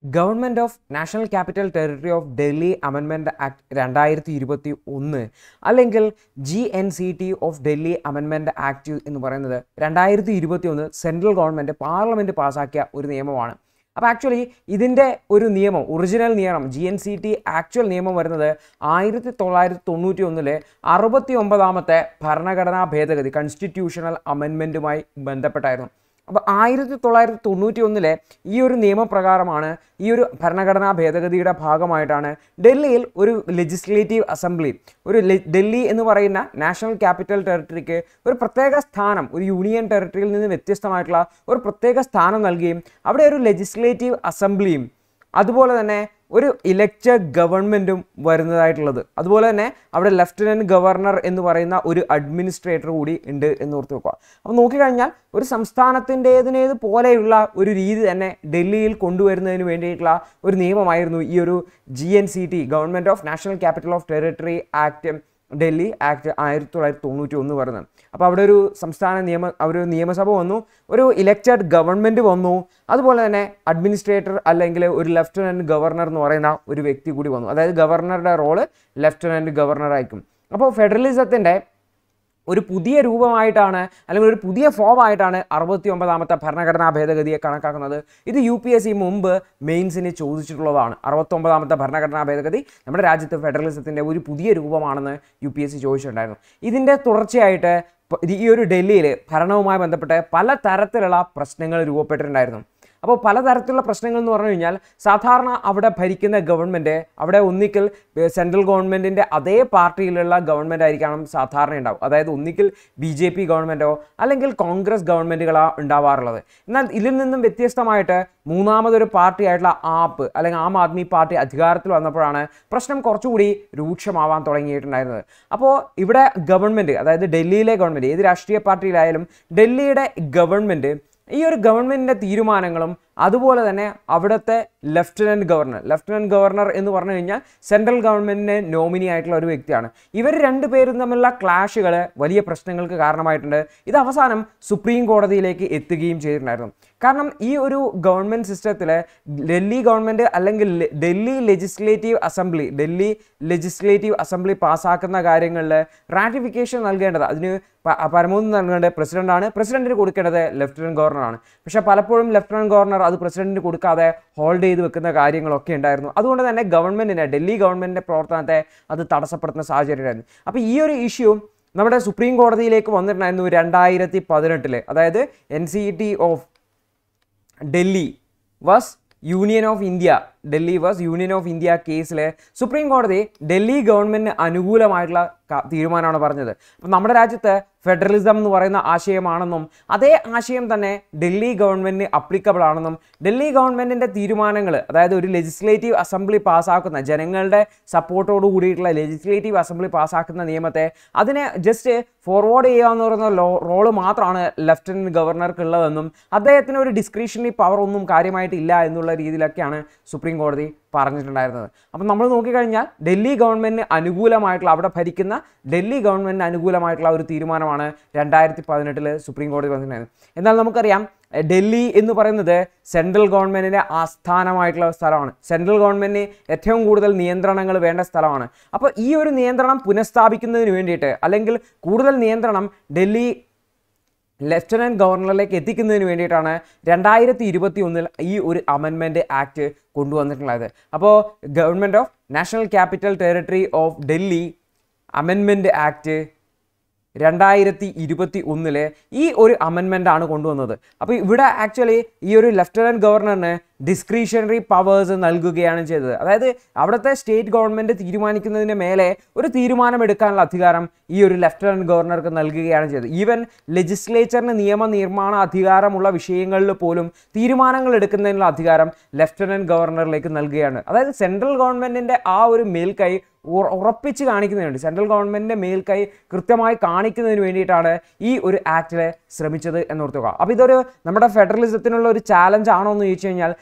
government of national capital territory of Delhi amendment act രണ്ടായിരത്തി ഇരുപത്തി ഒന്ന് അല്ലെങ്കിൽ G N C T of Delhi amendment act എന്ന് പറയുന്നത് രണ്ടായിരത്തി ഇരുപത്തി ഒന്ന് സെൻട്രൽ ഗവൺമെൻറ് പാർലമെൻറ്റ് പാസ്സാക്കിയ ഒരു നിയമമാണ് അപ്പോൾ ആക്ച്വലി ഇതിൻ്റെ ഒരു നിയമം ഒറിജിനൽ നിയമം G N C T actual നിയമം വരുന്നത് ആയിരത്തി തൊള്ളായിരത്തി തൊണ്ണൂറ്റി ഒന്നിലെ അറുപത്തി ഒമ്പതാമത്തെ ഭരണഘടനാ ഭേദഗതി കൺസ്റ്റിറ്റ്യൂഷണൽ അമെൻമെൻറ്റുമായി ബന്ധപ്പെട്ടായിരുന്നു അപ്പോൾ ആയിരത്തി തൊള്ളായിരത്തി തൊണ്ണൂറ്റി ഒന്നിലെ ഈ ഒരു നിയമപ്രകാരമാണ് ഈ ഒരു ഭരണഘടനാ ഭേദഗതിയുടെ ഭാഗമായിട്ടാണ് ഡൽഹിയിൽ ഒരു ലെജിസ്ലേറ്റീവ് അസംബ്ലി ഒരു ലെ- ഡൽഹി എന്ന് പറയുന്ന നാഷണൽ ക്യാപിറ്റൽ ടെറിട്ടറിക്ക് ഒരു പ്രത്യേക സ്ഥാനം ഒരു യൂണിയൻ ടെറിട്ടറിയിൽ നിന്ന് വ്യത്യസ്തമായിട്ടുള്ള ഒരു പ്രത്യേക സ്ഥാനം നൽകുകയും അവിടെ ഒരു ലെജിസ്ലേറ്റീവ് അസംബ്ലിയും അതുപോലെ തന്നെ ഒരു ഇലക്റ്റഡ് ഗവൺമെൻറ്റും വരുന്നതായിട്ടുള്ളത് അതുപോലെ തന്നെ അവിടെ ലെഫ്റ്റനൻറ്റ് ഗവർണർ എന്ന് പറയുന്ന ഒരു അഡ്മിനിസ്ട്രേറ്റർ കൂടി ഉണ്ട് എന്ന് ഓർത്ത് വെക്കുക അപ്പോൾ നോക്കിക്കഴിഞ്ഞാൽ ഒരു സംസ്ഥാനത്തിൻ്റേതിനേത് പോലെയുള്ള ഒരു രീതി തന്നെ ഡൽഹിയിൽ കൊണ്ടുവരുന്നതിന് വേണ്ടിയിട്ടുള്ള ഒരു നിയമമായിരുന്നു ഈ ഒരു G N C T government of national capital of territory act Delhi act ആയിരത്തി തൊള്ളായിരത്തി തൊണ്ണൂറ്റി ഒന്ന് വരുന്നത് അപ്പോൾ അവിടെ ഒരു സംസ്ഥാന നിയമ ഒരു നിയമസഭ വന്നു ഒരു ഇലക്റ്റഡ് ഗവൺമെൻറ് വന്നു അതുപോലെ തന്നെ അഡ്മിനിസ്ട്രേറ്റർ അല്ലെങ്കിൽ ഒരു ലെഫ്റ്റനൻറ്റ് ഗവർണർ എന്ന് പറയുന്ന ഒരു വ്യക്തി കൂടി വന്നു അതായത് ഗവർണറുടെ റോള് ലെഫ്റ്റനൻറ്റ് ഗവർണർ ആയിരിക്കും അപ്പോൾ ഫെഡറലിസത്തിൻ്റെ ഒരു പുതിയ രൂപമായിട്ടാണ് അല്ലെങ്കിൽ ഒരു പുതിയ ഫോം ആയിട്ടാണ് അറുപത്തി ഒമ്പതാമത്തെ ഭരണഘടനാ ഭേദഗതിയെ കണക്കാക്കുന്നത് ഇത് യു പി എസ് സി മുമ്പ് മെയിൻസിന് ചോദിച്ചിട്ടുള്ളതാണ് അറുപത്തൊമ്പതാമത്തെ ഭരണഘടനാ ഭേദഗതി നമ്മുടെ രാജ്യത്ത് ഫെഡറലിസത്തിൻ്റെ ഒരു പുതിയ രൂപമാണെന്ന് യു പി എസ് സി ചോദിച്ചിട്ടുണ്ടായിരുന്നു ഇതിൻ്റെ തുടർച്ചയായിട്ട് പ- ഈ ഒരു ഡൽഹിയിൽ ഭരണവുമായി ബന്ധപ്പെട്ട് പല തരത്തിലുള്ള പ്രശ്നങ്ങൾ രൂപപ്പെട്ടിട്ടുണ്ടായിരുന്നു അപ്പോൾ പലതരത്തിലുള്ള പ്രശ്നങ്ങൾ എന്ന് പറഞ്ഞു കഴിഞ്ഞാൽ സാധാരണ അവിടെ ഭരിക്കുന്ന ഗവൺമെൻറ് അവിടെ ഒന്നിക്കൽ ഏർ സെൻട്രൽ ഗവൺമെൻറ്റിൻ്റെ അതേ പാർട്ടിയിലുള്ള ഗവൺമെൻറ് ആയിരിക്കണം സാധാരണ ഉണ്ടാവും അതായത് ഒന്നിക്കൽ ബി ജെ പി ഗവൺമെൻറ്റോ അല്ലെങ്കിൽ കോൺഗ്രസ് ഗവൺമെൻറ്റുകളാ ഉണ്ടാവാറുള്ളത് എന്നാൽ ഇതിൽ നിന്നും വ്യത്യസ്തമായിട്ട് മൂന്നാമതൊരു പാർട്ടി ആയിട്ടുള്ള ആപ്പ് അല്ലെങ്കിൽ ആം ആദ്മി പാർട്ടി അധികാരത്തിൽ വന്നപ്പോഴാണ് പ്രശ്നം കുറച്ചുകൂടി രൂക്ഷമാവാൻ തുടങ്ങിയിട്ടുണ്ടായിരുന്നത് അപ്പോൾ ഇവിടെ ഗവൺമെൻറ് അതായത് ഡൽഹിയിലെ ഗവൺമെൻറ് ഏത് രാഷ്ട്രീയ പാർട്ടിയിലായാലും ഡൽഹിയുടെ ഗവൺമെൻറ് ഈ ഒരു ഗവൺമെൻറ്റിൻ്റെ തീരുമാനങ്ങളും അതുപോലെ തന്നെ അവിടുത്തെ ലെഫ്റ്റനൻറ്റ് ഗവർണർ ലെഫ്റ്റനൻറ്റ് ഗവർണർ എന്ന് പറഞ്ഞു കഴിഞ്ഞാൽ സെൻട്രൽ ഗവൺമെൻറ്റിന് നോമിനി ആയിട്ടുള്ള ഒരു വ്യക്തിയാണ് ഇവർ രണ്ടുപേരും തമ്മിലുള്ള ക്ലാഷുകൾ വലിയ പ്രശ്നങ്ങൾക്ക് കാരണമായിട്ടുണ്ട് ഇത് അവസാനം സുപ്രീം കോടതിയിലേക്ക് എത്തുകയും ചെയ്തിട്ടുണ്ടായിരുന്നു കാരണം ഈ ഒരു ഗവൺമെൻറ് സിസ്റ്റത്തിൽ ഡൽഹി ഗവൺമെൻറ് അല്ലെങ്കിൽ ലെ- Delhi legislative assembly Delhi legislative assembly പാസ്സാക്കുന്ന കാര്യങ്ങളിൽ റാറ്റിഫിക്കേഷൻ നൽകേണ്ടത് അതിന് പ- പരമോന്നത നൽകേണ്ടത് പ്രസിഡന്റാണ് പ്രസിഡന്റിന് കൊടുക്കേണ്ടത് ലെഫ്റ്റനന്റ് ഗവർണറാണ് പക്ഷെ പലപ്പോഴും ലെഫ്റ്റനന്റ് ഗവർണർ അത് പ്രസിഡന്റിന് കൊടുക്കാതെ ഹോൾഡ് ചെയ്ത് വെക്കുന്ന കാര്യങ്ങളൊക്കെ ഉണ്ടായിരുന്നു അതുകൊണ്ട് തന്നെ ഗവൺമെന്റിനെ ഡൽഹി ഗവൺമെന്റിന്റെ പ്രവർത്തനത്തെ അത് തടസ്സപ്പെടുത്തുന്ന സാഹചര്യമായിരുന്നു അപ്പോൾ ഈ ഒരു ഇഷ്യൂ നമ്മുടെ സുപ്രീം കോടതിയിലേക്ക് വന്നിട്ടുണ്ടായിരുന്നു രണ്ടായിരത്തി പതിനെട്ടില് അതായത് N C T of Delhi was union of India Delhi was union of India കേസിൽ സുപ്രീം കോടതി ഡൽഹി ഗവൺമെന്റിന് അനുകൂലമായിട്ടുള്ള ക- തീരുമാനമാണ് പറഞ്ഞത് അപ്പം നമ്മുടെ രാജ്യത്ത് ഫെഡറലിസം എന്ന് പറയുന്ന ആശയമാണെന്നും അതേ ആശയം തന്നെ ഡൽഹി ഗവൺമെന്റിന് അപ്ലിക്കബിൾ ആണെന്നും ഡൽഹി ഗവൺമെന്റിന്റെ തീരുമാനങ്ങൾ അതായത് ഒരു ലെജിസ്ലേറ്റീവ് അസംബ്ലി പാസ്സാക്കുന്ന ജനങ്ങളുടെ സപ്പോർട്ടോട് കൂടിയിട്ടുള്ള ലെജിസ്ലേറ്റീവ് അസംബ്ലി പാസ്സാക്കുന്ന നിയമത്തെ അതിനെ ജസ്റ്റ് ഫോർവേഡ് ചെയ്യുക എന്ന് പറയുന്ന ലോ റോള് മാത്രമാണ് ലെഫ്റ്റനന്റ് ഗവർണർക്ക് ഉള്ളതെന്നും അദ്ദേഹത്തിന് ഒരു ഡിസ്ക്രിഷണറി പവർ ഒന്നും കാര്യമായിട്ടില്ല എന്നുള്ള രീതിയിലൊക്കെയാണ് സുപ്രീം കോടതി പറഞ്ഞിട്ടുണ്ടായിരുന്നത് അപ്പം നമ്മൾ നോക്കിക്കഴിഞ്ഞാൽ ഡൽഹി ഗവൺമെന്റിന് അനുകൂലമായിട്ടുള്ള അവിടെ ഭരിക്കുന്ന ഡൽഹി ഗവൺമെന്റിന് അനുകൂലമായിട്ടുള്ള ഒരു തീരുമാനമാണ് രണ്ടായിരത്തി പതിനെട്ടിൽ സുപ്രീം കോടതി വന്നിട്ടുണ്ടായിരുന്നത് എന്നാൽ നമുക്കറിയാം എഹ്, ഡൽഹി എന്ന് പറയുന്നത് സെൻട്രൽ ഗവൺമെന്റിന്റെ ആസ്ഥാനമായിട്ടുള്ള സ്ഥലമാണ് സെൻട്രൽ ഗവൺമെന്റിന് ഏറ്റവും കൂടുതൽ നിയന്ത്രണങ്ങൾ വേണ്ട സ്ഥലമാണ് അപ്പോൾ ഈ ഒരു നിയന്ത്രണം പുനഃസ്ഥാപിക്കുന്നതിന് വേണ്ടിയിട്ട് അല്ലെങ്കിൽ കൂടുതൽ നിയന്ത്രണം ഡൽഹി ലെഫ്റ്റനന്റ് ഗവർണറിലേക്ക് എത്തിക്കുന്നതിന് വേണ്ടിയിട്ടാണ് രണ്ടായിരത്തി ഇരുപത്തി ഒന്നിൽ ഈ ഒരു അമെൻമെൻറ്റ് ആക്ട് കൊണ്ടുവന്നിട്ടുള്ളത് അപ്പോൾ government of national capital territory of Delhi amendment act രണ്ടായിരത്തി ഇരുപത്തി ഒന്നില് ഈ ഒരു അമെൻമെൻ്റ് ആണ് കൊണ്ടുവന്നത് അപ്പോൾ ഇവിടെ ആക്ച്വലി ഈ ഒരു ലെഫ്റ്റനൻറ്റ് ഗവർണറിന് ഡിസ്ക്രിഷണറി പവേഴ്സ് നൽകുകയാണ് ചെയ്തത് അതായത് അവിടുത്തെ സ്റ്റേറ്റ് ഗവൺമെൻറ് തീരുമാനിക്കുന്നതിന് മേലെ ഒരു തീരുമാനമെടുക്കാനുള്ള അധികാരം ഈ ഒരു ലെഫ്റ്റനൻറ്റ് ഗവർണർക്ക് നൽകുകയാണ് ചെയ്തത് ഈവൻ ലെജിസ്ലേച്ചറിന് നിയമനിർമ്മാണ അധികാരമുള്ള വിഷയങ്ങളിൽ പോലും തീരുമാനങ്ങൾ എടുക്കുന്നതിനുള്ള അധികാരം ലെഫ്റ്റനൻറ്റ് ഗവർണറിലേക്ക് നൽകുകയാണ് അതായത് സെൻട്രൽ ഗവൺമെൻറ്റിൻ്റെ ആ ഒരു മേൽക്കൈ ഉറ- ഉറപ്പിച്ച് കാണിക്കുന്നതിന് വേണ്ടി സെൻട്രൽ ഗവൺമെൻറ്റിൻ്റെ മേൽക്കൈ കൃത്യമായി കാണിക്കുന്നതിന് വേണ്ടിയിട്ടാണ് ഈ ഒരു ആക്ടിൽ ശ്രമിച്ചത് എന്നോർത്തുക അപ്പോൾ ഇതൊരു നമ്മുടെ ഫെഡറലിസത്തിനുള്ള ഒരു ചാലഞ്ച് ആണോ എന്ന് ചോദിച്ചു കഴിഞ്ഞാൽ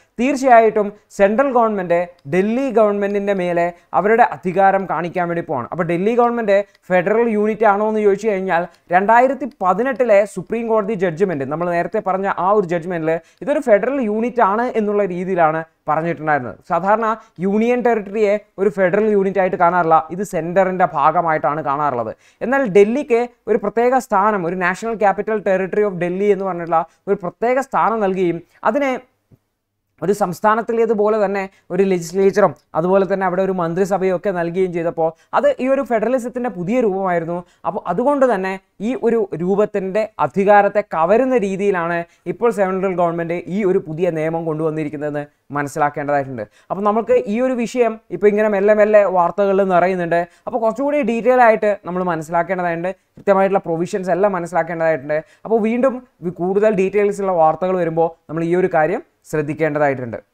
തീർച്ചയായിട്ടും സെൻട്രൽ ഗവൺമെൻറ് ഡൽഹി ഗവൺമെൻറ്റിൻ്റെ മേലെ അവരുടെ അധികാരം കാണിക്കാൻ വേണ്ടി പോവാണ് അപ്പോൾ ഡൽഹി ഗവൺമെൻറ് ഫെഡറൽ യൂണിറ്റ് ആണോ എന്ന് ചോദിച്ചു കഴിഞ്ഞാൽ രണ്ടായിരത്തി പതിനെട്ടിലെ സുപ്രീം കോടതി ജഡ്ജ്മെൻറ്റ് നമ്മൾ നേരത്തെ പറഞ്ഞ ആ ഒരു ജഡ്ജ്മെൻറ്റിൽ ഇതൊരു ഫെഡറൽ യൂണിറ്റ് ആണ് എന്നുള്ള രീതിയിലാണ് പറഞ്ഞിട്ടുണ്ടായിരുന്നത് സാധാരണ യൂണിയൻ ടെറിട്ടറിയെ ഒരു ഫെഡറൽ യൂണിറ്റ് ആയിട്ട് കാണാറില്ല ഇത് സെൻറ്ററിൻ്റെ ഭാഗമായിട്ടാണ് കാണാറുള്ളത് എന്നാൽ ഡൽഹിക്ക് ഒരു പ്രത്യേക സ്ഥാനം ഒരു national capital territory of Delhi എന്ന് പറഞ്ഞിട്ടുള്ള ഒരു പ്രത്യേക സ്ഥാനം നൽകുകയും അതിനെ ഒരു സംസ്ഥാനത്തിലേതുപോലെ തന്നെ ഒരു ലെജിസ്ലേച്ചറും അതുപോലെ തന്നെ അവിടെ ഒരു മന്ത്രിസഭയും ഒക്കെ നൽകുകയും ചെയ്തപ്പോൾ അത് ഈ ഒരു ഫെഡറലിസത്തിൻ്റെ പുതിയ രൂപമായിരുന്നു അപ്പോൾ അതുകൊണ്ട് തന്നെ ഈ ഒരു രൂപത്തിൻ്റെ അധികാരത്തെ കവരുന്ന രീതിയിലാണ് ഇപ്പോൾ സെൻട്രൽ ഗവൺമെൻറ് ഈ ഒരു പുതിയ നിയമം കൊണ്ടുവന്നിരിക്കുന്നതെന്ന് മനസ്സിലാക്കേണ്ടതായിട്ടുണ്ട് അപ്പോൾ നമുക്ക് ഈ ഒരു വിഷയം ഇപ്പോൾ ഇങ്ങനെ മെല്ലെ മെല്ലെ വാർത്തകളിൽ നിറയുന്നുണ്ട് അപ്പോൾ കുറച്ചുകൂടി ഡീറ്റെയിൽ ആയിട്ട് നമ്മൾ മനസ്സിലാക്കേണ്ടതായിട്ടുണ്ട് കൃത്യമായിട്ടുള്ള പ്രൊവിഷൻസ് എല്ലാം മനസ്സിലാക്കേണ്ടതായിട്ടുണ്ട് അപ്പോൾ വീണ്ടും കൂടുതൽ ഡീറ്റെയിൽസ് ഉള്ള വാർത്തകൾ വരുമ്പോൾ നമ്മൾ ഈ ഒരു കാര്യം ശ്രദ്ധിക്കേണ്ടതായിട്ടുണ്ട്